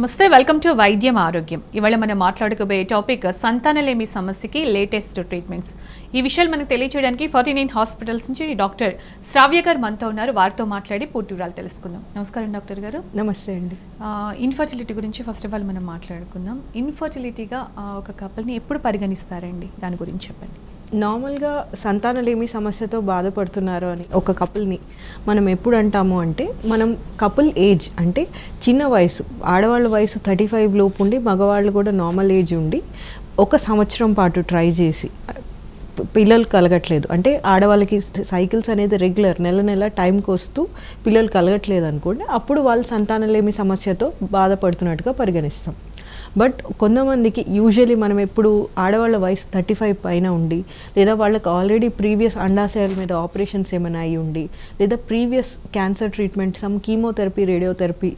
నమస్తే welcome to వైద్యం ఆరోగ్యం ఇవాళ మనం మాట్లాడుకోబోయే టాపిక్ సంతానలేమి సమస్యకి లేటెస్ట్ ట్రీట్మెంట్స్ ఈ విషయాలు మనకు తెలియచేయడానికి ఫార్టీ నైన్ హాస్పిటల్స్ నుంచి డాక్టర్ శ్రావ్య గారు మనతో ఉన్నారు వారితో మాట్లాడి పూర్తి వివరాలు తెలుసుకుందాం నమస్కారం డాక్టర్ గారు నమస్తే అండి ఇన్ఫర్టిలిటీ గురించి ఫస్ట్ ఆఫ్ ఆల్ మనం మాట్లాడుకుందాం ఇన్ఫర్టిలిటీగా ఒక కపుల్ని ఎప్పుడు పరిగణిస్తారండి దాని గురించి చెప్పండి నార్మల్గా సంతానలేమి సమస్యతో బాధపడుతున్నారు అని ఒక కపుల్ని మనం ఎప్పుడు అంటాము అంటే మనం కపుల్ ఏజ్ అంటే చిన్న వయసు ఆడవాళ్ళ వయసు థర్టీ ఫైవ్ లోపు ఉండి మగవాళ్ళు కూడా నార్మల్ ఏజ్ ఉండి ఒక సంవత్సరం పాటు ట్రై చేసి ప- పిల్లలు కలగట్లేదు అంటే ఆడవాళ్ళకి సైకిల్స్ అనేది రెగ్యులర్ నెల నెల టైంకి వస్తూ పిల్లలు కలగట్లేదు అనుకోండి అప్పుడు వాళ్ళు సంతానలేమి సమస్యతో బాధపడుతున్నట్టుగా పరిగణిస్తాం బట్ కొంతమందికి యూజువలీ మనం ఎప్పుడు ఆడవాళ్ళ వయసు థర్టీ ఫైవ్ పైన ఉండి లేదా వాళ్ళకి ఆల్రెడీ ప్రీవియస్ అండాశయాల మీద ఆపరేషన్స్ ఏమైనా అయి ఉండి లేదా previous cancer treatment some chemotherapy radiotherapy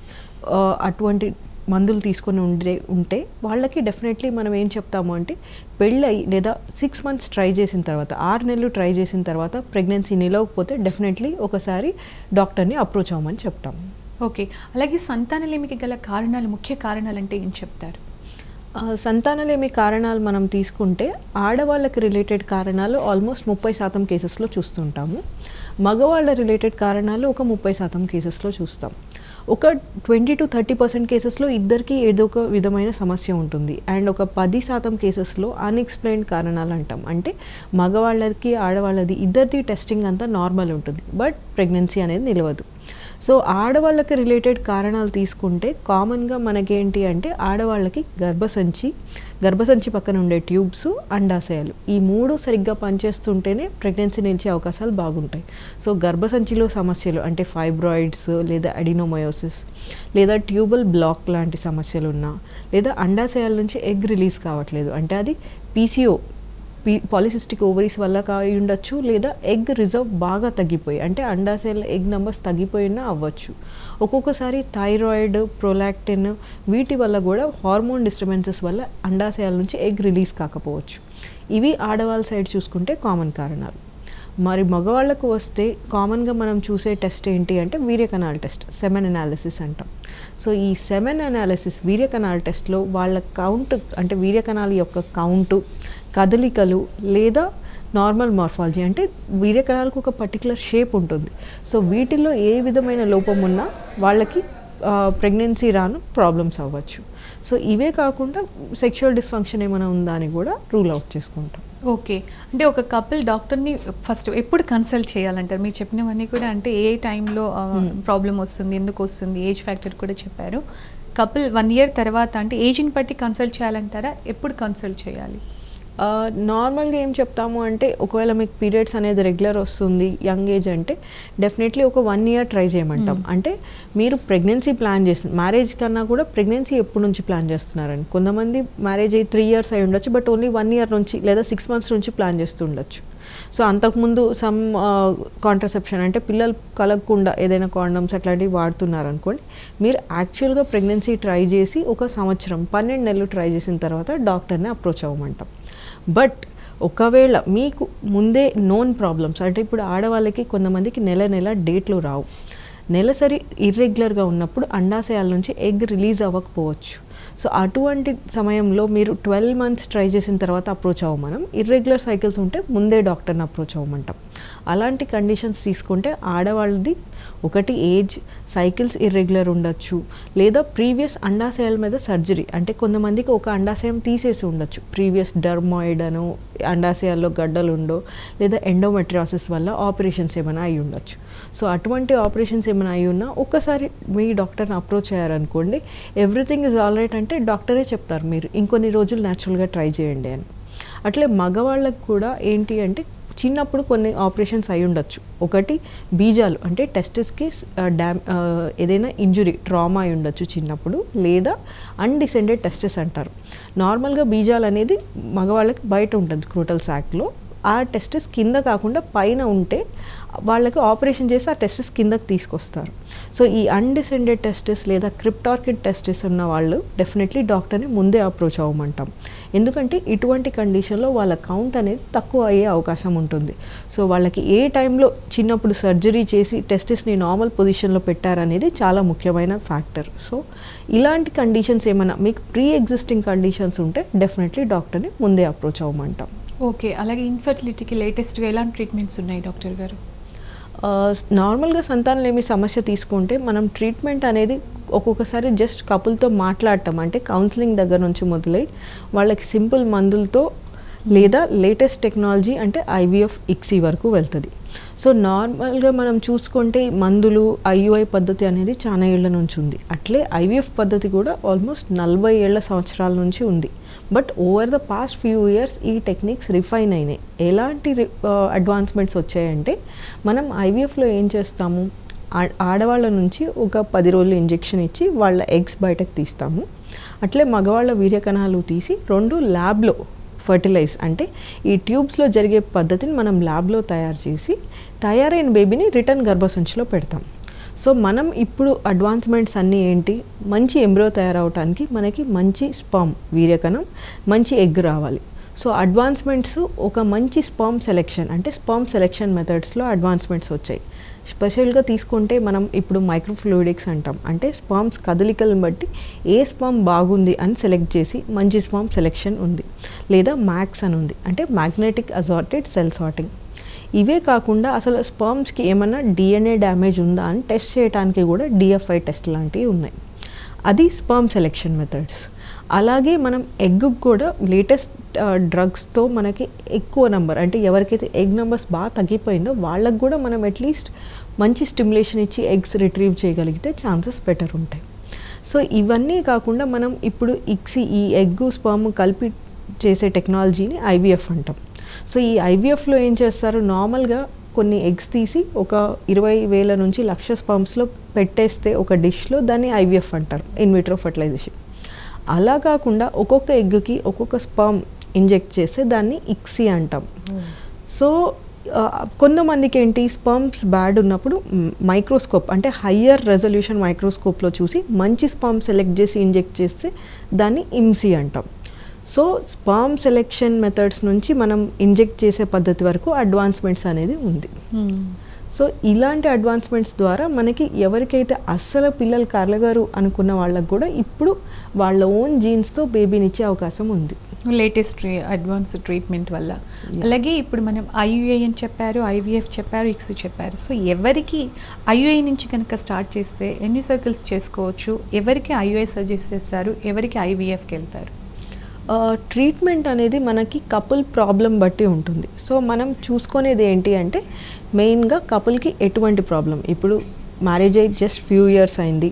అటువంటి మందులు తీసుకొని ఉండే ఉంటే వాళ్ళకి డెఫినెట్లీ మనం ఏం చెప్తాము అంటే పెళ్ళై లేదా సిక్స్ మంత్స్ ట్రై చేసిన తర్వాత ఆరు నెలలు ట్రై చేసిన తర్వాత ప్రెగ్నెన్సీ నిలవకపోతే డెఫినెట్లీ ఒకసారి డాక్టర్ని అప్రోచ్ అవ్వమని చెప్తాము ఓకే అలాగే సంతానలేమికి గల కారణాలు ముఖ్య కారణాలు అంటే ఏం చెప్తారు ఆ, సంతానలేమి కారణాలు మనం తీసుకుంటే ఆడవాళ్ళకి రిలేటెడ్ కారణాలు ఆల్మోస్ట్ ముప్పై శాతం కేసెస్లో చూస్తుంటాము మగవాళ్ళ రిలేటెడ్ కారణాలు ఒక ముప్పై శాతం కేసెస్లో చూస్తాం ఒక ట్వంటీ టు థర్టీ పర్సెంట్ కేసెస్లో ఇద్దరికి ఏదో ఒక విధమైన సమస్య ఉంటుంది అండ్ ఒక పది శాతం కేసెస్లో అన్ఎక్స్ప్లెయిన్డ్ కారణాలు అంటాం అంటే మగవాళ్ళకి ఆడవాళ్ళది ఇద్దరిది టెస్టింగ్ అంతా నార్మల్ ఉంటుంది బట్ ప్రెగ్నెన్సీ అనేది నిలవదు సో ఆడవాళ్ళకి రిలేటెడ్ కారణాలు తీసుకుంటే కామన్గా మనకేంటి అంటే ఆడవాళ్ళకి గర్భసంచి గర్భసంచి పక్కన ఉండే ట్యూబ్స్ అండాశయాలు ఈ మూడు సరిగ్గా పనిచేస్తుంటేనే ప్రెగ్నెన్సీ నిలిచే అవకాశాలు బాగుంటాయి సో గర్భసంచిలో సమస్యలు అంటే ఫైబ్రాయిడ్స్ లేదా అడినోమయోసిస్ లేదా ట్యూబల్ బ్లాక్ లాంటి సమస్యలు ఉన్నా లేదా అండాశయాల నుంచి ఎగ్ రిలీజ్ కావట్లేదు అంటే అది పీసీఓ పీ పాలిసిస్టిక్ ఓవరీస్ వల్ల కాయి ఉండొచ్చు లేదా ఎగ్ రిజర్వ్ బాగా తగ్గిపోయి అంటే అండాశయాల ఎగ్ నెంబర్స్ తగ్గిపోయినా అవ్వచ్చు ఒక్కొక్కసారి థైరాయిడ్ ప్రొలాక్టిన్ వీటి వల్ల కూడా హార్మోన్ డిస్టర్బెన్సెస్ వల్ల అండాశయాల నుంచి ఎగ్ రిలీజ్ కాకపోవచ్చు ఇవి ఆడవాళ్ళ సైడ్ చూసుకుంటే కామన్ కారణాలు మరి మగవాళ్ళకు వస్తే కామన్గా మనం చూసే టెస్ట్ ఏంటి అంటే వీర్యకణాల టెస్ట్ సెమెన్ అనాలిసిస్ అంటాం సో ఈ సెమెన్ అనాలిసిస్ వీర్యకణాల టెస్ట్లో వాళ్ళ కౌంట్ అంటే వీర్యకణాల యొక్క కౌంటు కదలికలు లేదా నార్మల్ మార్ఫాలజీ అంటే వీర్యకణాలకు ఒక పర్టికులర్ షేప్ ఉంటుంది సో వీటిల్లో ఏ విధమైన లోపం ఉన్నా వాళ్ళకి ప్రెగ్నెన్సీ రాను ప్రాబ్లమ్స్ అవ్వచ్చు సో ఇవే కాకుండా సెక్షువల్ డిస్ఫంక్షన్ ఏమైనా ఉందా అని కూడా రూల్ అవుట్ చేసుకుంటాం ఓకే అంటే ఒక కపుల్ డాక్టర్ని ఫస్ట్ ఎప్పుడు కన్సల్ట్ చేయాలంటారు మీరు చెప్పినవన్నీ కూడా అంటే ఏ టైంలో ప్రాబ్లం వస్తుంది ఎందుకు వస్తుంది ఏజ్ ఫ్యాక్టర్ కూడా చెప్పారు కపుల్ వన్ ఇయర్ తర్వాత అంటే ఏజ్ని బట్టి కన్సల్ట్ చేయాలంటారా ఎప్పుడు కన్సల్ట్ చేయాలి నార్మల్గా ఏం చెప్తాము అంటే ఒకవేళ మీకు పీరియడ్స్ అనేది రెగ్యులర్ వస్తుంది యంగ్ ఏజ్ అంటే డెఫినెట్లీ ఒక వన్ ఇయర్ ట్రై చేయమంటాం అంటే మీరు ప్రెగ్నెన్సీ ప్లాన్ చేస్తుంది మ్యారేజ్ కన్నా కూడా ప్రెగ్నెన్సీ ఎప్పటి నుంచి ప్లాన్ చేస్తున్నారని కొంతమంది మ్యారేజ్ అయ్యి త్రీ ఇయర్స్ అయి ఉండొచ్చు బట్ ఓన్లీ వన్ ఇయర్ నుంచి లేదా సిక్స్ మంత్స్ నుంచి ప్లాన్ చేస్తూ ఉండొచ్చు సో అంతకుముందు సమ్ కాంట్రసెప్షన్ అంటే పిల్లలు కలగకుండా ఏదైనా కాండమ్స్ అట్లాంటివి వాడుతున్నారు అనుకోండి మీరు యాక్చువల్గా ప్రెగ్నెన్సీ ట్రై చేసి ఒక సంవత్సరం పన్నెండు నెలలు ట్రై చేసిన తర్వాత డాక్టర్ని అప్రోచ్ అవ్వమంటాం బట్ ఒకవేళ మీకు ముందే నోన్ ప్రాబ్లమ్స్ అంటే ఇప్పుడు ఆడవాళ్ళకి కొంతమందికి నెల నెల డేట్లు రావు నెలసరి ఇర్రెగ్యులర్గా ఉన్నప్పుడు అండాశయాల నుంచి ఎగ్ రిలీజ్ అవ్వకపోవచ్చు సో అటువంటి సమయంలో మీరు ట్వెల్వ్ మంత్స్ ట్రై చేసిన తర్వాత అప్రోచ్ అవ్వమనం ఇర్రెగ్యులర్ సైకిల్స్ ఉంటే ముందే డాక్టర్ని అప్రోచ్ అవ్వమంటాం అలాంటి కండిషన్స్ తీసుకుంటే ఆడవాళ్ళది ఒకటి ఏజ్ సైకిల్స్ ఇర్రెగ్యులర్ ఉండొచ్చు లేదా ప్రీవియస్ అండాశయాల మీద సర్జరీ అంటే కొంతమందికి ఒక అండాశయం తీసేసి ఉండొచ్చు ప్రీవియస్ డర్మాయిడ్ అను అండాశయాల్లో గడ్డలు ఉండో లేదా ఎండోమెట్రియాసిస్ వల్ల ఆపరేషన్స్ ఏమైనా అయి ఉండొచ్చు సో అటువంటి ఆపరేషన్స్ ఏమైనా అయి ఉన్నా ఒక్కసారి మీ డాక్టర్ని అప్రోచ్ అయ్యారనుకోండి ఎవ్రీథింగ్ ఇస్ ఆల్ రైట్ అంటే డాక్టరే చెప్తారు మీరు ఇంకొన్ని రోజులు న్యాచురల్గా ట్రై చేయండి అని అట్లే మగవాళ్ళకు కూడా ఏంటి అంటే చిన్నప్పుడు కొన్ని ఆపరేషన్స్ అయి ఉండొచ్చు ఒకటి బీజాలు అంటే టెస్టిస్కి డ్యామ్ ఏదైనా ఇంజురీ ట్రామా అయి ఉండొచ్చు చిన్నప్పుడు లేదా అన్డిసెండెడ్ టెస్టిస్ అంటారు నార్మల్గా బీజాలు అనేది మగవాళ్ళకి బయట ఉంటుంది స్క్రూటల్ శాక్లో ఆ టెస్టిస్ కింద కాకుండా పైన ఉంటే వాళ్ళకి ఆపరేషన్ చేసి ఆ టెస్టిస్ కిందకి తీసుకొస్తారు సో ఈ అన్డిసెండెడ్ టెస్టిస్ లేదా క్రిప్టార్కిడ్ టెస్టిస్ ఉన్న వాళ్ళు డెఫినెట్లీ డాక్టర్ని ముందే అప్రోచ్ అవ్వమంటాం ఎందుకంటే ఇటువంటి కండిషన్లో వాళ్ళ కౌంట్ అనేది తక్కువ అయ్యే అవకాశం ఉంటుంది సో వాళ్ళకి ఏ టైంలో చిన్నప్పుడు సర్జరీ చేసి టెస్టిస్ని నార్మల్ పొజిషన్లో పెట్టారనేది చాలా ముఖ్యమైన ఫ్యాక్టర్ సో ఇలాంటి కండిషన్స్ ఏమైనా మీకు ప్రీ ఎగ్జిస్టింగ్ కండిషన్స్ ఉంటే డెఫినెట్లీ డాక్టర్ని ముందే అప్రోచ్ అవ్వమంటాం ఓకే అలాగే ఇన్ఫర్టిలిటీకి లేటెస్ట్గా ఎలాంటి ట్రీట్మెంట్స్ ఉన్నాయి డాక్టర్ గారు ఆ, నార్మల్గా సంతానలేమి సమస్య తీసుకుంటే మనం ట్రీట్మెంట్ అనేది ఒక్కొక్కసారి జస్ట్ కపుల్తో మాట్లాడటం అంటే కౌన్సిలింగ్ దగ్గర నుంచి మొదలై వాళ్ళకి సింపుల్ మందులతో లేదా లేటెస్ట్ టెక్నాలజీ అంటే ఐవీఎఫ్ ఇక్సీ వరకు వెళ్తుంది సో నార్మల్గా మనం చూసుకుంటే మందులు ఐయుఐ పద్ధతి అనేది చాలా ఏళ్ల నుంచి ఉంది అట్లే ఐవీఎఫ్ పద్ధతి కూడా ఆల్మోస్ట్ నలభై ఏళ్ల సంవత్సరాల నుంచి ఉంది but over the past few years ఈ టెక్నిక్స్ రిఫైన్ అయినాయి ఎలాంటి అడ్వాన్స్మెంట్స్ వచ్చాయంటే మనం ఐవీఎఫ్లో ఏం చేస్తాము ఆ- ఆడవాళ్ళ నుంచి ఒక పది రోజులు ఇంజెక్షన్ ఇచ్చి వాళ్ళ ఎగ్స్ బయటకు తీస్తాము అట్లే మగవాళ్ళ వీర్యకణాలు తీసి రెండు ల్యాబ్లో ఫర్టిలైజ్ అంటే ఈ ట్యూబ్స్లో జరిగే పద్ధతిని మనం ల్యాబ్లో తయారు చేసి తయారైన బేబీని రిటర్న్ గర్భసంచిలో పెడతాం సో మనం ఇప్పుడు అడ్వాన్స్మెంట్స్ అన్నీ ఏంటి మంచి ఎంబ్రో తయారవటానికి మనకి మంచి స్పర్మ్ వీర్యకణం మంచి ఎగ్ రావాలి సో అడ్వాన్స్మెంట్స్ ఒక మంచి స్పర్మ్ సెలెక్షన్ అంటే స్పర్మ్ సెలెక్షన్ మెథడ్స్లో అడ్వాన్స్మెంట్స్ వచ్చాయి స్పెషల్గా తీసుకుంటే మనం ఇప్పుడు మైక్రోఫ్లూయిడిక్స్ అంటాం అంటే స్పర్మ్స్ కదలికలను బట్టి ఏ స్పర్మ్ బాగుంది అని సెలెక్ట్ చేసి మంచి స్పర్మ్ సెలెక్షన్ ఉంది లేదా మ్యాక్స్ అని ఉంది అంటే మ్యాగ్నెటిక్ అజార్టెడ్ సెల్ సార్టింగ్ ఇవే కాకుండా అసలు స్పర్మ్స్కి ఏమన్నా డిఎన్ఏ డ్యామేజ్ ఉందా అని టెస్ట్ చేయడానికి కూడా డిఎఫ్ఐ టెస్ట్ లాంటివి ఉన్నాయి అది స్పర్మ్ సెలెక్షన్ మెథడ్స్ అలాగే మనం ఎగ్ కూడా లేటెస్ట్ డ్రగ్స్తో మనకి ఎక్కువ నెంబర్ అంటే ఎవరికైతే ఎగ్ నెంబర్స్ బాగా తగ్గిపోయిందో వాళ్ళకు కూడా మనం అట్లీస్ట్ మంచి స్టిమ్యులేషన్ ఇచ్చి ఎగ్స్ రిట్రీవ్ చేయగలిగితే ఛాన్సెస్ బెటర్ ఉంటాయి సో ఇవన్నీ కాకుండా మనం ఇప్పుడు ఇక్సి ఈ ఎగ్ స్పర్మ్ కలిపి చేసే టెక్నాలజీని ఐవీఎఫ్ అంటాం సో ఈ ఐవీఎఫ్లో ఏం చేస్తారు నార్మల్గా కొన్ని ఎగ్స్ తీసి ఒక ఇరవై వేల నుంచి లక్ష స్పంప్స్లో పెట్టేస్తే ఒక డిష్లో దాన్ని ఐవీఎఫ్ అంటారు ఇన్విట్రో ఫర్టిలైజేషన్ అలా కాకుండా ఒక్కొక్క ఎగ్కి ఒక్కొక్క స్పర్మ్ ఇంజెక్ట్ చేస్తే దాన్ని ఇక్సీ అంటాం సో ఆ, కొంతమందికి ఏంటి స్పర్మ్స్ బ్యాడ్ ఉన్నప్పుడు మైక్రోస్కోప్ అంటే హయ్యర్ రెజల్యూషన్ మైక్రోస్కోప్లో చూసి మంచి స్పర్మ్ సెలెక్ట్ చేసి ఇంజెక్ట్ చేస్తే దాన్ని ఇమ్సీ అంటాం సో స్పర్మ్ సెలెక్షన్ మెథడ్స్ నుంచి మనం ఇంజెక్ట్ చేసే పద్ధతి వరకు అడ్వాన్స్మెంట్స్ అనేది ఉంది సో ఇలాంటి అడ్వాన్స్మెంట్స్ ద్వారా మనకి ఎవరికైతే అస్సలు పిల్లలు కలగారు అనుకున్న వాళ్ళకు కూడా ఇప్పుడు వాళ్ళ ఓన్ జీన్స్తో బేబీనిచ్చే అవకాశం ఉంది లేటెస్ట్ అడ్వాన్స్ ట్రీట్మెంట్ వల్ల అలాగే ఇప్పుడు మనం ఐయుఐ అని చెప్పారు ఐవీఎఫ్ చెప్పారు ఇక్స్ చెప్పారు సో ఎవరికి ఐయుఐ నుంచి కనుక స్టార్ట్ చేస్తే ఎన్ని సర్కిల్స్ చేసుకోవచ్చు ఎవరికి ఐయుఐ సజెస్ట్ చేస్తారు ఎవరికి ఐవీఎఫ్కి వెళ్తారు ట్రీట్మెంట్ అనేది మనకి కపుల్ ప్రాబ్లం బట్టి ఉంటుంది సో మనం చూసుకునేది ఏంటి అంటే మెయిన్గా కపుల్కి ఎటువంటి ప్రాబ్లం ఇప్పుడు మ్యారేజ్ అయ్యి జస్ట్ ఫ్యూ ఇయర్స్ అయింది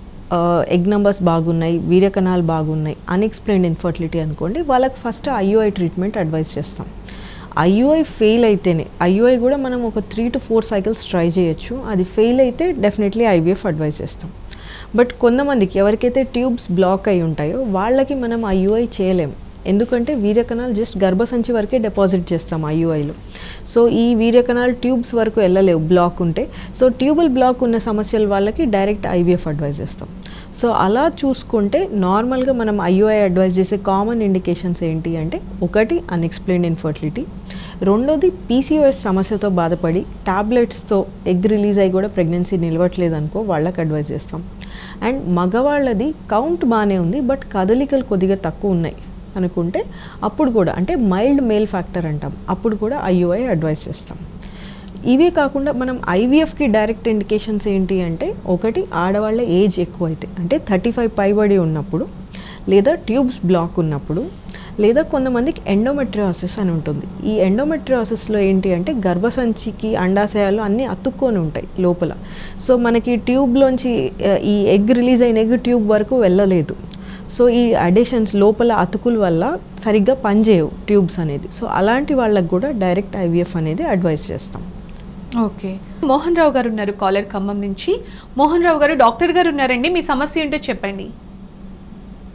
ఎగ్ నెంబర్స్ బాగున్నాయి వీర్యకణాలు బాగున్నాయి అన్ఎక్స్ప్లెయిన్డ్ ఇన్ఫర్టిలిటీ అనుకోండి వాళ్ళకి ఫస్ట్ ఐయుఐ ట్రీట్మెంట్ అడ్వైస్ చేస్తాం ఐయుఐ ఫెయిల్ అయితేనే ఐయుఐ కూడా మనం ఒక three to four cycles try చేయొచ్చు అది ఫెయిల్ అయితే డెఫినెట్లీ ఐవీఎఫ్ అడ్వైస్ చేస్తాం బట్ కొంతమందికి ఎవరికైతే ట్యూబ్స్ బ్లాక్ అయి ఉంటాయో వాళ్ళకి మనం ఐయుఐ చేయలేం ఎందుకంటే వీర్యకణాలు జస్ట్ గర్భసంచి వరకే డిపాజిట్ చేస్తాం ఐయుఐలో సో ఈ వీర్యకణాలు ట్యూబ్స్ వరకు వెళ్ళలేవు బ్లాక్ ఉంటే సో ట్యూబల్ బ్లాక్ ఉన్న సమస్యల వాళ్ళకి డైరెక్ట్ ఐవీఎఫ్ అడ్వైజ్ చేస్తాం సో అలా చూసుకుంటే నార్మల్గా మనం ఐయుఐ అడ్వైజ్ చేసే కామన్ ఇండికేషన్స్ ఏంటి అంటే ఒకటి అన్ఎక్స్ప్లెయిన్డ్ ఇన్ఫర్టిలిటీ రెండోది పీసీఓఎస్ సమస్యతో బాధపడి టాబ్లెట్స్తో ఎగ్ రిలీజ్ అయ్యి కూడా ప్రెగ్నెన్సీ నిలవట్లేదు అనుకో వాళ్ళకి అడ్వైజ్ చేస్తాం అండ్ మగవాళ్ళది కౌంట్ బాగానే ఉంది బట్ కదలికలు కొద్దిగా తక్కువ ఉన్నాయి అనుకుంటే అప్పుడు కూడా అంటే మైల్డ్ మేల్ ఫ్యాక్టర్ అంటాం అప్పుడు కూడా ఐయుఐ అడ్వైస్ చేస్తాం ఇవే కాకుండా మనం ఐవీఎఫ్కి డైరెక్ట్ ఇండికేషన్స్ ఏంటి అంటే ఒకటి ఆడవాళ్ళ ఏజ్ ఎక్కువ అయితే అంటే థర్టీ ఫైవ్ పైబడి ఉన్నప్పుడు లేదా ట్యూబ్స్ బ్లాక్ ఉన్నప్పుడు లేదా కొంతమందికి ఎండోమెట్రియాసిస్ అని ఉంటుంది ఈ ఎండోమెట్రియాసిస్లో ఏంటి అంటే గర్భసంచికి అండాశయాలు అన్నీ అతుక్కొని ఉంటాయి లోపల సో మనకి ట్యూబ్లోంచి ఆ, ఈ ఎగ్ రిలీజ్ అయిన ఎగ్ ట్యూబ్ వరకు వెళ్ళలేదు సో ఈ అడిషన్స్ లోపల అతుకుల వల్ల సరిగ్గా పనిచేయవు ట్యూబ్స్ అనేది సో అలాంటి వాళ్ళకి కూడా డైరెక్ట్ ఐవీఎఫ్ అనేది అడ్వైస్ చేస్తాం ఓకే మోహన్ రావు గారు ఉన్నారు కాలర్ ఖమ్మం నుంచి మోహన్ రావు గారు డాక్టర్ గారు ఉన్నారండి మీ సమస్య ఏంటో చెప్పండి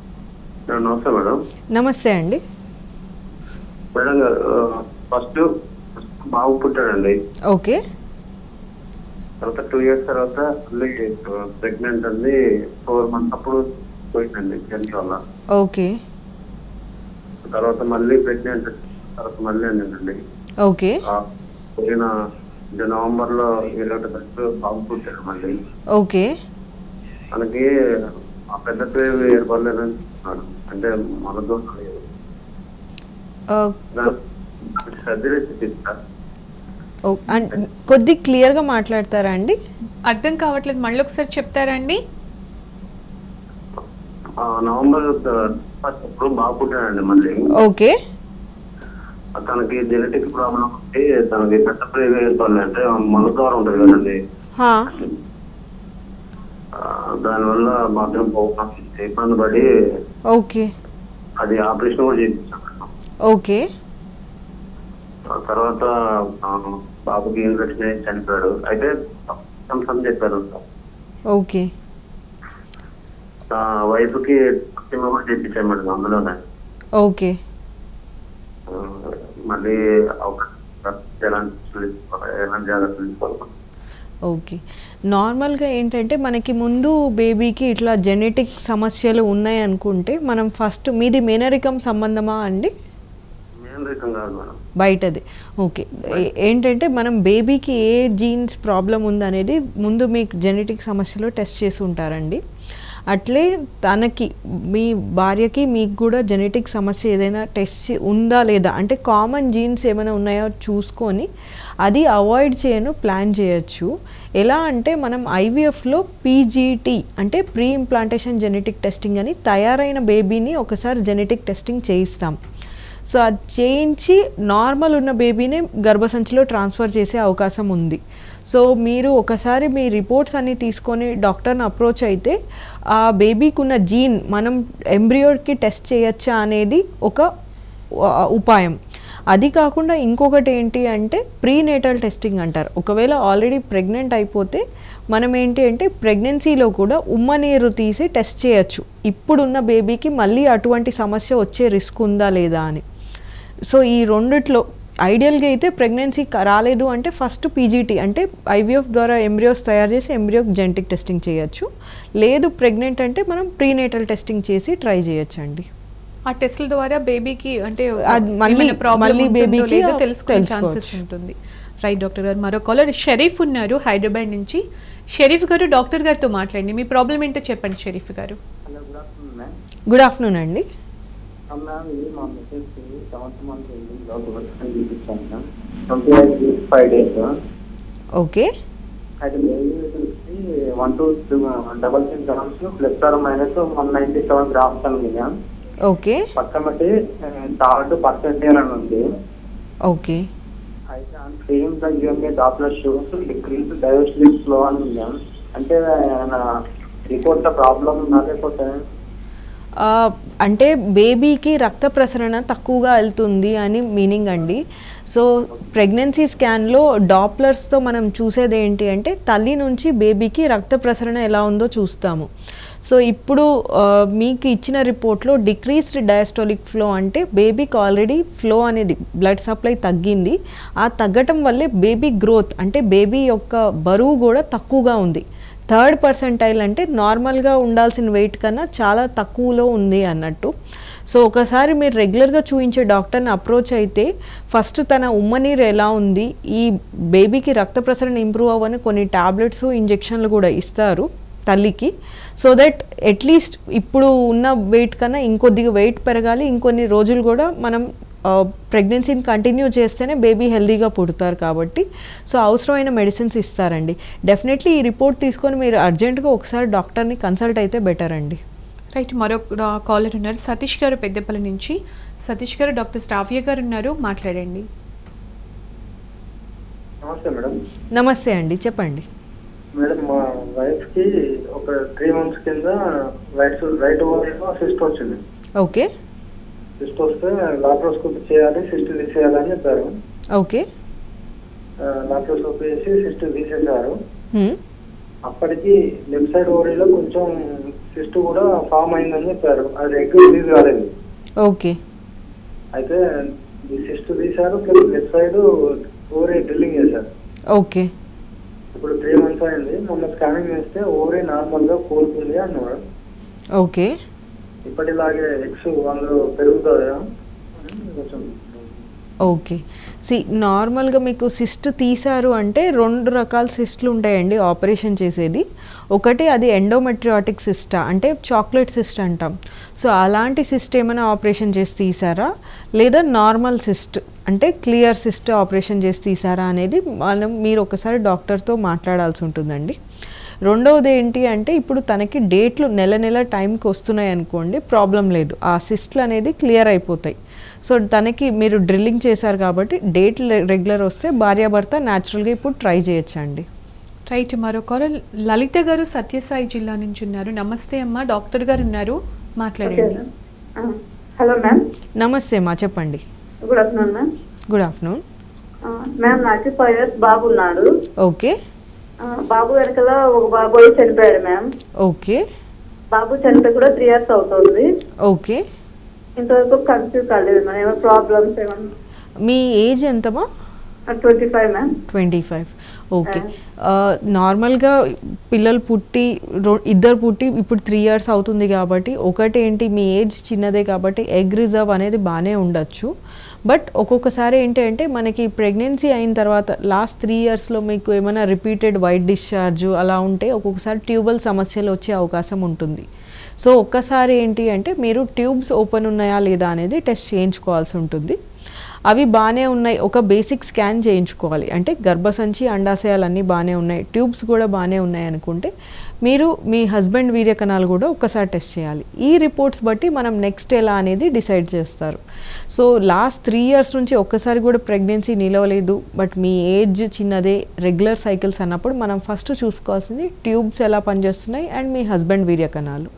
నమస్తే మేడం నమస్తే అండి మేడం గారు ఫస్ట్ బాబు పుట్టాడండి ఓకే తర్వాత టూ ఇయర్స్ తర్వాత మళ్ళీ ప్రెగ్నెంట్ అంది ఫోర్ మంత్స్ అప్పుడు పోయిందండి జెంట్స్ వల్ల ఓకే తర్వాత మళ్ళీ ప్రెగ్నెంట్ తర్వాత మళ్ళీ అండి ఓకే పోయిన అంటే నవంబర్ లో ఇరవై ఒకటి తారీఖు బాబు పుట్టాడు మళ్ళీ ఓకే మనకి ఆ పెద్ద పేరు ఏర్పడలేదని చెప్తున్నాడు అంటే మన దోషం లేదు ఆ, సర్జరీ చేపిస్తా ఓ- అన్- కొద్ది క్లియర్గా మాట్లాడతారా అండి అర్థం కావట్లేదు మళ్ళీ ఒకసారి చెప్తారా అండి ఆ, నవంబర్ ఫస్ట్ అప్పుడు బాబు పుట్టాడండి మళ్ళీ ఓకే తనకి జెనెటిక్ ప్రాబ్లం ఉంటే తనకి పెద్ద ప్రేమ ఏర్పడలే అంటే మల ద్వారా ఉంటుంది కదండి హా, ఆ, దానివల్ల బాత్రూమ్ పోవడం ఇబ్బంది పడి ఓకే అది ఆపరేషన్ కూడా చేయించాం ఓకే ఆ తర్వాత ఆ, బాబుకి ఇన్ఫెక్షన్ అయ్యి చనిపోయాడు అయితే సంసం చెప్పారు ఓకే వైఫ్ కి సినిమా కూడా చేయించాం మేడం అందులోనే ఓకే ఆ, మళ్ళీ అవకాశం ఎలాంటి తీసుకోవాలి, ఎలాంటి జాగ్రత్తలు తీసుకోవాలి ఓకే నార్మల్గా ఏంటంటే మనకి ముందు బేబీకి ఇట్లా జెనెటిక్ సమస్యలు ఉన్నాయి అనుకుంటే మనం ఫస్ట్ మీది మేనరికం సంబంధమా అండి మెయిన్ రీజన్ కాదు మేడం బయటది ఓకే ఏ- ఏంటంటే మనం బేబీకి ఏ జీన్స్ ప్రాబ్లం ఉందనేది ముందు మీకు జెనెటిక్ సమస్యలో టెస్ట్ చేసి ఉంటారండి అట్లే తనకి మీ భార్యకి మీకు కూడా జెనెటిక్ సమస్య ఏదైనా టెస్ట్ చే- ఉందా లేదా అంటే కామన్ జీన్స్ ఏమైనా ఉన్నాయో చూసుకొని అది అవాయిడ్ చేయను ప్లాన్ చేయొచ్చు ఎలా అంటే మనం ఐవీఎఫ్లో పీజీటీ అంటే ప్రీ ఇంప్లాంటేషన్ జెనెటిక్ టెస్టింగ్ అని తయారైన బేబీని ఒకసారి జెనెటిక్ టెస్టింగ్ చేయిస్తాం సో అది చేయించి నార్మల్ ఉన్న బేబీని గర్భసంచిలో ట్రాన్స్ఫర్ చేసే అవకాశం ఉంది సో మీరు ఒకసారి మీ రిపోర్ట్స్ అన్ని తీసుకొని డాక్టర్ని అప్రోచ్ అయితే ఆ బేబీకి ఉన్న జీన్ మనం ఎంబ్రియోకి టెస్ట్ చేయొచ్చా అనేది ఒక ఆ, ఉపాయం అది కాకుండా ఇంకొకటి ఏంటి అంటే ప్రీనేటల్ టెస్టింగ్ అంటారు ఒకవేళ ఆల్రెడీ ప్రెగ్నెంట్ అయిపోతే మనం ఏంటి అంటే ప్రెగ్నెన్సీలో కూడా ఉమ్మనీరు తీసి టెస్ట్ చేయొచ్చు ఇప్పుడున్న బేబీకి మళ్ళీ అటువంటి సమస్య వచ్చే రిస్క్ ఉందా లేదా అని సో ఈ రెండిట్లో ఐడియల్గా అయితే ప్రెగ్నెన్సీ క- రాలేదు అంటే ఫస్ట్ పీజీటీ అంటే ఐవీఎఫ్ ద్వారా ఎంబ్రియోస్ తయారు చేసి ఎంబ్రియో జెనెటిక్ టెస్టింగ్ చేయొచ్చు లేదు ప్రెగ్నెంట్ అంటే మనం ప్రీనేటల్ టెస్టింగ్ చేసి ట్రై చేయొచ్చు అండి ఆ టెస్ట్ల ద్వారా బేబీకి అంటే అది మళ్ళీ- ఏమైనా problem మళ్ళీ ఉంటుందో బేబీకి లేదో ఆ తెలుసుకునే ఛాన్సెస్ తెలుసుకోవచ్చు. ఉంటుంది రైట్ డాక్టర్ గారు మరో కాలర్ షరీఫ్ ఉన్నారు హైదరాబాద్ నుంచి షరీఫ్ గారు డాక్టర్ గారితో మాట్లాడండి మీ ప్రాబ్లం ఏంటో చెప్పండి షరీఫ్ గారు hello good afternoon ma'am good afternoon అండి మ్యామ్ ఇది మా మెసేజ్కి సెవెంత్ మంత్ ఎండింగ్లో గవర్నమెంట్ చూపించాను ma'am twenty eight weeks five days okay అయితే బేబీ వచ్చి one two double six grams plus or minus one ninety seven grams అని మ్యామ్ ఓకే పక్కన బట్టి థర్డ్ పర్సెంటేజ్ అని ఉంది ఓకే అయితే on same the UMA doppler shows decrease diastolic slow అని ఉంది మ్యామ్ అంటే రిపోర్ట్ ప్రాబ్లం ఉందా లేకపోతే ఆ, అంటే బేబీకి రక్త ప్రసరణ తక్కువగా వెళ్తుంది అని మీనింగ్ అండి సో ప్రెగ్నెన్సీ స్కాన్లో డాప్లర్స్తో మనం చూసేది ఏంటి అంటే తల్లి నుంచి బేబీకి రక్త ప్రసరణ ఎలా ఉందో చూస్తాము సో ఇప్పుడు ఆ, మీకు ఇచ్చిన రిపోర్ట్లో డిక్రీస్డ్ డయాస్టోలిక్ ఫ్లో అంటే బేబీకి ఆల్రెడీ ఫ్లో అనేది బ్లడ్ సప్లై తగ్గింది ఆ తగ్గటం వల్లే బేబీ గ్రోత్ అంటే బేబీ యొక్క బరువు కూడా తక్కువగా ఉంది థర్డ్ పర్సెంటైల్ అంటే నార్మల్గా ఉండాల్సిన వెయిట్ కన్నా చాలా తక్కువలో ఉంది అన్నట్టు సో ఒకసారి మీరు రెగ్యులర్గా చూపించే డాక్టర్ని అప్రోచ్ అయితే ఫస్ట్ తన ఉమ్మనీరు ఎలా ఉంది ఈ బేబీకి రక్త ప్రసరణ ఇంప్రూవ్ అవ్వని కొన్ని టాబ్లెట్స్ ఇంజెక్షన్లు కూడా ఇస్తారు తల్లికి సో దట్ అట్లీస్ట్ ఇప్పుడు ఉన్న వెయిట్ కన్నా ఇంకొద్దిగా వెయిట్ పెరగాలి ఇంకొన్ని రోజులు కూడా మనం ప్రెగ్నెన్సీని కంటిన్యూ చేస్తేనే బేబీ హెల్దీగా పుడతారు కాబట్టి సో అవసరమైన మెడిసిన్స్ ఇస్తారండి డెఫినెట్లీ ఈ రిపోర్ట్ తీసుకొని మీరు అర్జెంటుగా ఒకసారి డాక్టర్ని కన్సల్ట్ అయితే బెటర్ అండి రైట్ మరో కాలర్ ఉన్నారు సతీష్ గారు పెద్దపల్లి నుంచి సతీష్ గారు డాక్టర్ స్టాఫియా గారు ఉన్నారు మాట్లాడండి నమస్తే మేడం నమస్తే అండి చెప్పండి మేడం మా వైఫ్ కి ఒక త్రీ మంత్స్ కింద రైట్ రైట్ ఓవర్లో సిస్ట్ వచ్చింది ఓకే సిస్ట్ వస్తే లాప్రోస్కోపీ చేయాలి సిస్ట్ తీసేయాలని చెప్పారు ఓకే లాప్రోస్కోపీ చేసి సిస్ట్ తీసేశారు హ్మ్. అప్పటికి లెఫ్ట్ సైడ్ ఓవరీలో కొంచెం సిస్ట్ కూడా ఫామ్ అయిందని చెప్పారు అది ఎగ్ రిలీజ్ కాలేదు ఓకే అయితే ఈ సిస్ట్ తీశారు లెఫ్ట్ సైడ్ ఓవరీ డ్రిల్లింగ్ చేశారు ఓకే ఇప్పుడు త్రీ మంత్స్ అయింది మొన్న స్కానింగ్ చేస్తే ఓవరీ నార్మల్ గా కోలుకుంది అన్నారు ఓకే ఇప్పటిలాగే ఎక్స్ వాళ్ళు పెరుగుతుందా కొంచెం ఓకే సి నార్మల్గా మీకు సిస్ట్ తీశారు అంటే రెండు రకాల సిస్ట్లు ఉంటాయండి ఆపరేషన్ చేసేది ఒకటి అది ఎండోమెట్రియాటిక్ సిస్టా అంటే చాక్లెట్ సిస్ట్ అంటాం సో అలాంటి సిస్ట్ ఏమైనా ఆపరేషన్ చేసి తీసారా లేదా నార్మల్ సిస్ట్ అంటే క్లియర్ సిస్ట్ ఆపరేషన్ చేసి తీసారా అనేది మనం మీరు ఒకసారి డాక్టర్తో మాట్లాడాల్సి ఉంటుందండి రెండవది ఏంటి అంటే ఇప్పుడు తనకి డేట్లు నెల నెల టైంకి వస్తున్నాయి అనుకోండి ప్రాబ్లం లేదు ఆ సిస్ట్లు అనేది క్లియర్ అయిపోతాయి సో తనకి మీరు డ్రిల్లింగ్ చేశారు కాబట్టి డేట్ రెగ్యులర్ వస్తే భార్యాభర్త న్యాచురల్గా ఇప్పుడు ట్రై చేయొచ్చండి రైట్ మరో కాలర్ లలిత గారు సత్యసాయి జిల్లా నుంచి ఉన్నారు నమస్తే అమ్మా డాక్టర్ గారు ఉన్నారు మాట్లాడండి హలో మ్యామ్ నమస్తే మా చెప్పండి good afternoon ma'am good afternoon ma'am నాకు ఫైవ్ ఇయర్స్ బాబు ఉన్నాడు ఓకే ఆ, బాబు వెనకాల ఒక బాబు చనిపోయాడు మ్యామ్ ఓకే బాబు చనిపోయి కూడా త్రీ ఇయర్స్ అవుతుంది ఓకే ఇంతవరకు కన్సీవ్ కాలేదు మ్యామ్ ఏమైనా ప్రాబ్లమ్స్ ఏమన్నా మీ ఏజ్ ఎంతమా twenty five ma'am twenty five okay నార్మల్గా పిల్లలు పుట్టి రో- ఇద్దరు పుట్టి ఇప్పుడు త్రీ ఇయర్స్ అవుతుంది కాబట్టి ఒకటి ఏంటి మీ ఏజ్ చిన్నదే కాబట్టి ఎగ్ రిజర్వ్ అనేది బాగానే ఉండొచ్చు బట్ ఒక్కొక్కసారి ఏంటి అంటే మనకి ప్రెగ్నెన్సీ అయిన తర్వాత లాస్ట్ త్రీ ఇయర్స్లో మీకు ఏమైనా రిపీటెడ్ వైట్ డిశ్చార్జ్ అలా ఉంటే ఒక్కొక్కసారి ట్యూబల్ సమస్యలు వచ్చే అవకాశం ఉంటుంది సో ఒక్కసారి ఏంటి అంటే మీరు ట్యూబ్స్ ఓపెన్ ఉన్నాయా లేదా అనేది టెస్ట్ చేయించుకోవాల్సి ఉంటుంది అవి బాగానే ఉన్నాయి ఒక బేసిక్ స్కాన్ చేయించుకోవాలి అంటే గర్భసంచి అండాశయాలు అన్నీ బాగానే ఉన్నాయి ట్యూబ్స్ కూడా బాగానే ఉన్నాయి అనుకుంటే మీరు మీ హస్బెండ్ వీర్యకణాలు కూడా ఒక్కసారి టెస్ట్ చేయాలి ఈ రిపోర్ట్స్ బట్టి మనం నెక్స్ట్ ఎలా అనేది డిసైడ్ చేస్తారు సో లాస్ట్ త్రీ ఇయర్స్ నుంచి ఒక్కసారి కూడా ప్రెగ్నెన్సీ నిలవలేదు బట్ మీ ఏజ్ చిన్నదే రెగ్యులర్ సైకిల్స్ అన్నప్పుడు మనం ఫస్ట్ చూసుకోవాల్సింది ట్యూబ్స్ ఎలా పనిచేస్తున్నాయి అండ్ మీ హస్బెండ్ వీర్యకణాలు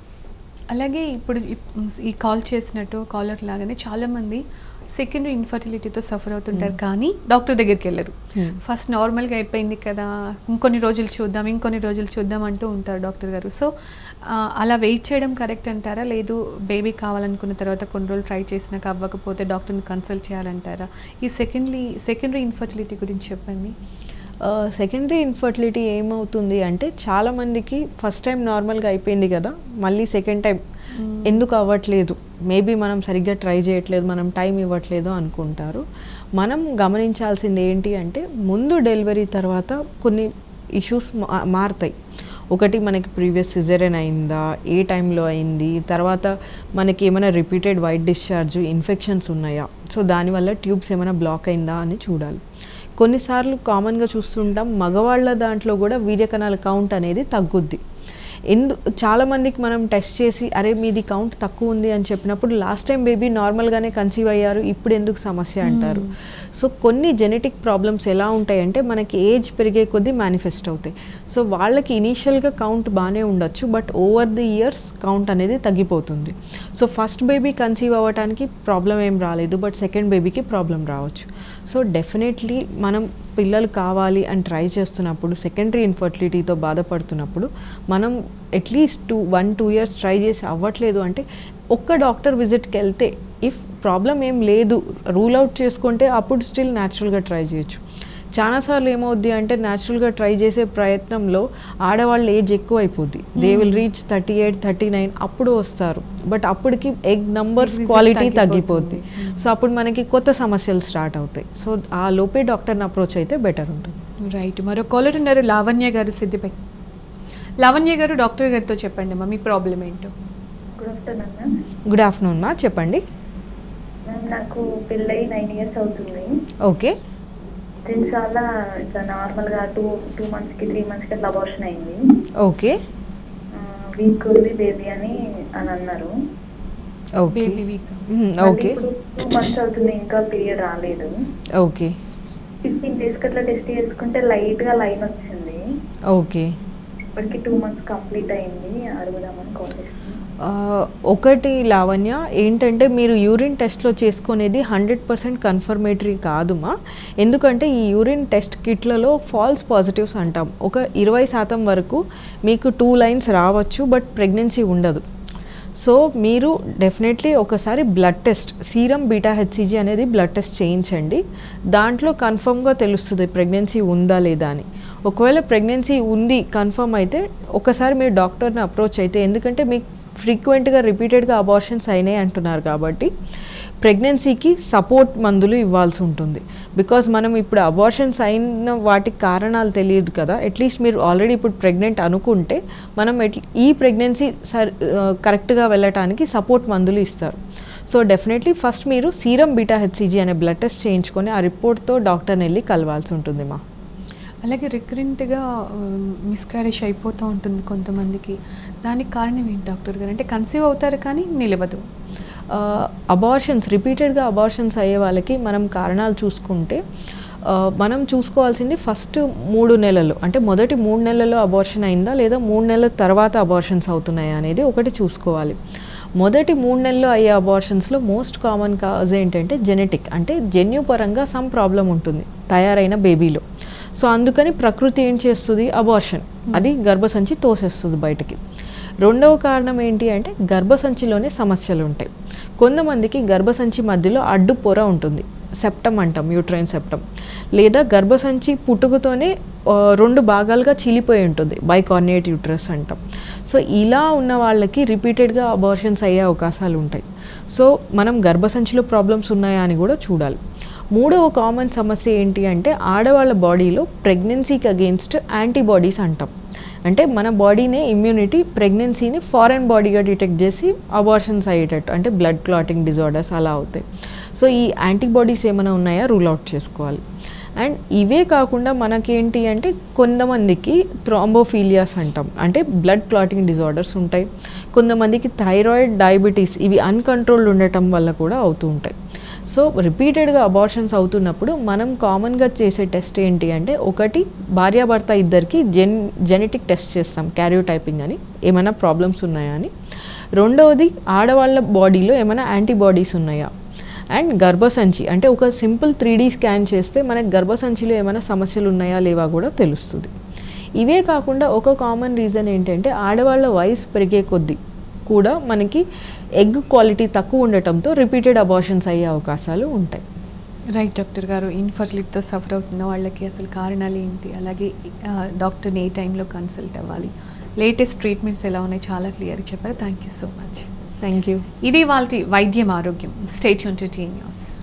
అలాగే ఇప్పుడు ఇప్- ఈ కాల్ చేసినట్టు కాలర్ లాగానే చాలా మంది సెకండరీ ఇన్ఫర్టిలిటీతో సఫర్ అవుతుంటారు కానీ డాక్టర్ దగ్గరికి వెళ్ళరు Hmm. ఫస్ట్ నార్మల్గా అయిపోయింది కదా ఇంకొన్ని రోజులు చూద్దాం ఇంకొన్ని రోజులు చూద్దాం అంటూ ఉంటారు డాక్టర్ గారు సో అలా వెయిట్ చేయడం కరెక్ట్ అంటారా లేదు బేబీ కావాలనుకున్న తర్వాత కొన్ని రోజులు ట్రై చేసినాక అవ్వకపోతే డాక్టర్ని కన్సల్ట్ చేయాలంటారా ఈ సెకండ్లీ సెకండరీ ఇన్ఫర్టిలిటీ గురించి చెప్పండి సెకండరీ ఇన్ఫర్టిలిటీ ఏమవుతుంది అంటే చాలామందికి ఫస్ట్ టైం నార్మల్గా అయిపోయింది కదా మళ్ళీ సెకండ్ టైం ఎందుకు అవ్వట్లేదు మేబీ మనం సరిగ్గా ట్రై చేయట్లేదు మనం టైం ఇవ్వట్లేదు అనుకుంటారు మనం గమనించాల్సింది ఏంటి అంటే ముందు డెలివరీ తర్వాత కొన్ని ఇష్యూస్ మారుతాయి ఒకటి మనకి ప్రీవియస్ సిజరన్ అయిందా ఏ టైంలో అయింది తర్వాత మనకి ఏమైనా రిపీటెడ్ వైట్ డిశ్చార్జ్ ఇన్ఫెక్షన్స్ ఉన్నాయా సో దానివల్ల ట్యూబ్స్ ఏమైనా బ్లాక్ అయిందా అని చూడాలి కొన్నిసార్లు కామన్గా చూస్తుంటాం మగవాళ్ళ దాంట్లో కూడా వీర్యకణాల కౌంట్ అనేది తగ్గుద్ది ఎందు చాలామందికి మనం టెస్ట్ చేసి అరే మీది కౌంట్ తక్కువ ఉంది అని చెప్పినప్పుడు లాస్ట్ టైం బేబీ నార్మల్గానే కన్సీవ్ అయ్యారు ఇప్పుడు ఎందుకు సమస్య అంటారు సో కొన్ని జెనెటిక్ ప్రాబ్లమ్స్ ఎలా ఉంటాయంటే మనకి ఏజ్ పెరిగే కొద్దీ మేనిఫెస్ట్ అవుతాయి సో వాళ్ళకి ఇనీషియల్గా కౌంట్ బాగానే ఉండొచ్చు but over the years count అనేది తగ్గిపోతుంది సో ఫస్ట్ బేబీ కన్సీవ్ అవ్వడానికి ప్రాబ్లం ఏం రాలేదు బట్ సెకండ్ బేబీకి ప్రాబ్లం రావచ్చు సో డెఫినెట్లీ మనం పిల్లలు కావాలి అని ట్రై చేస్తున్నప్పుడు సెకండరీ ఇన్ఫర్టిలిటీతో బాధపడుతున్నప్పుడు మనం at least two one two years try చేసి అవ్వట్లేదు అంటే ఒక్క డాక్టర్ విజిట్కి వెళ్తే ఇఫ్ ప్రాబ్లం ఏం లేదు రూల్ అవుట్ చేసుకుంటే అప్పుడు స్టిల్ న్యాచురల్గా ట్రై చేయొచ్చు చాలాసార్లు ఏమవుద్ది అంటే న్యాచురల్గా ట్రై చేసే ప్రయత్నంలో ఆడవాళ్ళ ఏజ్ ఎక్కువ అయిపోద్ది they will reach thirty eight thirty nine అప్పుడు వస్తారు బట్ అప్పటికి ఎగ్ నంబర్స్ Result క్వాలిటీ తగ్గిపోతుంది. తగ్గిపోద్ది సో అప్పుడు మనకి కొత్త సమస్యలు స్టార్ట్ అవుతాయి సో ఆ లోపే డాక్టర్ని అప్రోచ్ అయితే బెటర్ ఉంటుంది రైట్ మరో కాలర్ ఉన్నారు లావణ్య గారు సిద్దిపై లావణ్య గారు డాక్టర్ గారితో చెప్పండి అమ్మా మీ ప్రాబ్లం ఏంటో good afternoon ma'am good afternoon మా చెప్పండి మ్యామ్ నాకు పెళ్ళయి నైన్ ఇయర్స్ అవుతుంది ఓకే చాలా ఇట్లా నార్మల్గా టూ టూ మంత్స్కి త్రీ మంత్స్కి అట్లా అబార్షన్ అయింది ఓకే వీక్ ఉంది బేబీ అని అని అన్నారు ఓకే బేబీ వీక్ ఓకే ఇప్పుడు టూ మంత్స్ అవుతుంది ఇంకా పీరియడ్ రాలేదు ఓకే ఫిఫ్టీన్ డేస్కి అట్లా టెస్ట్ చేసుకుంటే లైట్గా లైన్ వచ్చింది ఓకే ఇప్పటికి టూ మంత్స్ కంప్లీట్ అయింది అడుగుదామని కాల్ చేస్తున్నాను ఆ, ఒకటి లావణ్య ఏంటంటే మీరు యూరిన్ టెస్ట్లో చేసుకునేది హండ్రెడ్ పర్సెంట్ కన్ఫర్మేటరీ కాదుమా ఎందుకంటే ఈ యూరిన్ టెస్ట్ కిట్లలో ఫాల్స్ పాజిటివ్స్ అంటాం ఒక ఇరవై శాతం వరకు మీకు టూ లైన్స్ రావచ్చు బట్ ప్రెగ్నెన్సీ ఉండదు సో మీరు డెఫినెట్లీ ఒకసారి blood test serum beta HCG అనేది బ్లడ్ టెస్ట్ చేయించండి దాంట్లో కన్ఫర్మ్గా తెలుస్తుంది ప్రెగ్నెన్సీ ఉందా లేదా అని ఒకవేళ ప్రెగ్నెన్సీ ఉంది కన్ఫర్మ్ అయితే ఒకసారి మీరు డాక్టర్ని అప్రోచ్ అయితే ఎందుకంటే మీకు ఫ్రీక్వెంట్గా రిపీటెడ్గా అబార్షన్స్ అయినాయి అంటున్నారు కాబట్టి ప్రెగ్నెన్సీకి సపోర్ట్ మందులు ఇవ్వాల్సి ఉంటుంది బికాజ్ మనం ఇప్పుడు అబార్షన్స్ అయిన వాటికి కారణాలు తెలియదు కదా అట్లీస్ట్ మీరు ఆల్రెడీ ఇప్పుడు ప్రెగ్నెంట్ అనుకుంటే మనం ఎట్ ఈ ప్రెగ్నెన్సీ సర్ కరెక్ట్గా వెళ్ళటానికి సపోర్ట్ మందులు ఇస్తారు సో డెఫినెట్లీ ఫస్ట్ మీరు సీరం బీటా హెచ్సిజీ అనే బ్లడ్ టెస్ట్ చేయించుకొని ఆ రిపోర్ట్తో డాక్టర్ని వెళ్ళి కలవాల్సి ఉంటుంది మా అలాగే రికరెంట్గా మిస్క్యారేజ్ అయిపోతూ ఉంటుంది కొంతమందికి దానికి కారణం ఏంటి డాక్టర్ గారు అంటే కన్సీవ్ అవుతారు కానీ నిలవదు అబార్షన్స్ రిపీటెడ్గా అబార్షన్స్ అయ్యే వాళ్ళకి మనం కారణాలు చూసుకుంటే ఆ, మనం చూసుకోవాల్సింది ఫస్ట్ మూడు నెలలు అంటే మొదటి మూడు నెలల్లో అబార్షన్ అయిందా లేదా మూడు నెలల తర్వాత అబార్షన్స్ అవుతున్నాయా అనేది ఒకటి చూసుకోవాలి మొదటి మూడు నెలల్లో అయ్యే అబార్షన్స్లో మోస్ట్ కామన్ కాజ్ ఏంటంటే జెనెటిక్ అంటే జన్యుపరంగా సమ్ ప్రాబ్లం ఉంటుంది తయారైన బేబీలో సో అందుకని ప్రకృతి ఏం చేస్తుంది అబార్షన్ అది గర్భసంచి తోసేస్తుంది బయటకి రెండవ కారణం ఏంటి అంటే గర్భసంచిలోనే సమస్యలు ఉంటాయి కొంతమందికి గర్భసంచి మధ్యలో అడ్డు పొర ఉంటుంది సెప్టమ్ అంటాం యూట్రైన్ సెప్టమ్ లేదా గర్భసంచి పుట్టుకతోనే ఆ, రెండు భాగాలుగా చీలిపోయి ఉంటుంది బైకార్నియేట్ యూట్రస్ అంటాం సో ఇలా ఉన్న వాళ్ళకి రిపీటెడ్గా అబార్షన్స్ అయ్యే అవకాశాలు ఉంటాయి సో మనం గర్భసంచిలో ప్రాబ్లమ్స్ ఉన్నాయా అని కూడా చూడాలి మూడవ కామన్ సమస్య ఏంటి అంటే ఆడవాళ్ళ బాడీలో ప్రెగ్నెన్సీకి అగేన్స్ట్ యాంటీబాడీస్ అంటాం అంటే మన బాడీనే ఇమ్యూనిటీ ప్రెగ్నెన్సీని ఫారెన్ బాడీగా డిటెక్ట్ చేసి అబార్షన్స్ అయ్యేటట్టు అంటే బ్లడ్ క్లాటింగ్ డిజార్డర్స్ అలా అవుతాయి సో ఈ యాంటీబాడీస్ ఏమైనా ఉన్నాయా రూల్ అవుట్ చేసుకోవాలి అండ్ ఇవే కాకుండా మనకేంటి అంటే కొంతమందికి థ్రాంబోఫీలియాస్ అంటాం అంటే బ్లడ్ క్లాటింగ్ డిజార్డర్స్ ఉంటాయి కొంతమందికి థైరాయిడ్ డయాబెటీస్ ఇవి అన్కంట్రోల్డ్ ఉండటం వల్ల కూడా అవుతూ ఉంటాయి సో రిపీటెడ్గా అబార్షన్స్ అవుతున్నప్పుడు మనం కామన్గా చేసే టెస్ట్ ఏంటి అంటే ఒకటి భార్యాభర్త ఇద్దరికి జెన్ జెనెటిక్ టెస్ట్ చేస్తాం క్యారియోటైపింగ్ అని ఏమైనా ప్రాబ్లమ్స్ ఉన్నాయా అని రెండవది ఆడవాళ్ళ బాడీలో ఏమైనా యాంటీబాడీస్ ఉన్నాయా అండ్ గర్భసంచి అంటే ఒక సింపుల్ త్రీ డీ స్కాన్ చేస్తే మనకి గర్భసంచిలో ఏమైనా సమస్యలు ఉన్నాయా లేవా కూడా తెలుస్తుంది ఇవే కాకుండా ఒక కామన్ రీజన్ ఏంటంటే ఆడవాళ్ళ వయసు పెరిగే కొద్దీ కూడా మనకి ఎగ్ క్వాలిటీ తక్కువ ఉండటంతో రిపీటెడ్ అబార్షన్స్ అయ్యే అవకాశాలు ఉంటాయి రైట్ డాక్టర్ గారు ఇన్ఫర్టిలిటీతో సఫర్ అవుతున్న వాళ్ళకి అసలు కారణాలు ఏంటి అలాగే ఆ, డాక్టర్ని ఏ టైంలో కన్సల్ట్ అవ్వాలి లేటెస్ట్ ట్రీట్మెంట్స్ ఎలా ఉన్నాయి చాలా క్లియర్గా చెప్పారు thank you so much thank you ఇది వాళ్ళ వైద్యం ఆరోగ్యం స్టేట్ యూన్ టు టీ న్యూస్